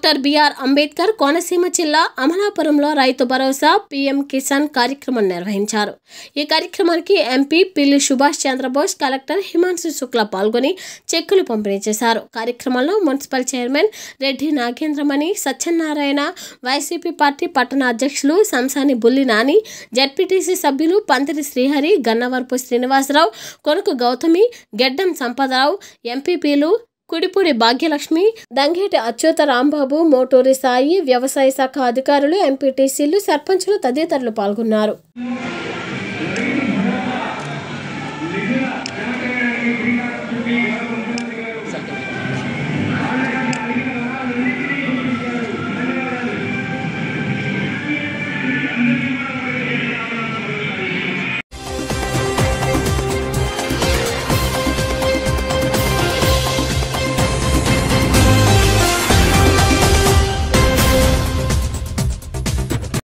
doctor BR Ambedkar Konaseema జిల్లా అమలాపురంలో రైతు భరోసా పీఎం కిసాన్ కార్యక్రమం నిర్వహించారు ఈ కార్యక్రమానికి ఎంపీ పిల్లి సుభాష్ చంద్రబోస్ కలెక్టర్ హిమాంశు శుక్లా పాల్గొని చెక్కులు పంపిణీ చేశారు కార్యక్రమంలో municipal chairman Reddy Nagendramani Satyanarayana YCP party పట్టణ అధ్యక్షులు సంసాని బుల్లి నాని జడ్పీటీసీ సభ్యులు పంతిరి శ్రీహరి గన్నవరపు శ్రీనివాసరావు కొనుకు గౌతమి గెడ్డం సంపదరావు ఎంపీపీలు కుడిపూడి భాగ్యలక్ష్మి దంగేటి అచ్యుత రాంబాబు మోటూరి సాయి వ్యవసాయ శాఖ అధికారులు ఎంపీటీసీలు సర్పంచులు తదితరులు పాల్గొన్నారు